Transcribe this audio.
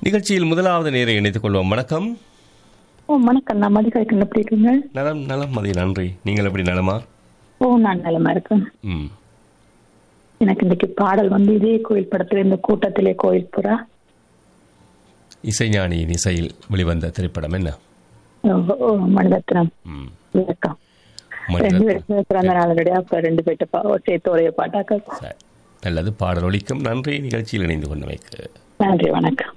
நிகழ்ச்சியில் முதலாவது நேரை இணைத்துக் கொள்வோம் வணக்கம் ஓ வணக்கம் நான் மதிகாய்க்கு எப்படி இருக்கீங்க நலம் நலம் மதி நன்றி நீங்கள் எப்படி நலமா ஓ நான் நலமா இருக்கேன் ம் எனக்கு இன்னைக்கு பாடல் வந்து இதே கோயில் படத்துல இந்த கூட்டத்திலே கோயில் புறா இசைஞானியின் இசையில் வெளிவந்த திரைப்படம் என்ன ஓ, ஓ, மணிரத்னம் ம் விளக்கம் ரெண்டு மனிதர் பேருக்கு பிறந்த நாளுடைய அப்ப ரெண்டு பேர்ட்ட பா சேர்த்து ஒரே பாட்டாக்க சரி. நல்லது பாடல் ஒலிக்கும் நன்றி நிகழ்ச்சியில் இணைந்து கொண்டமைக்கு நன்றி வணக்கம்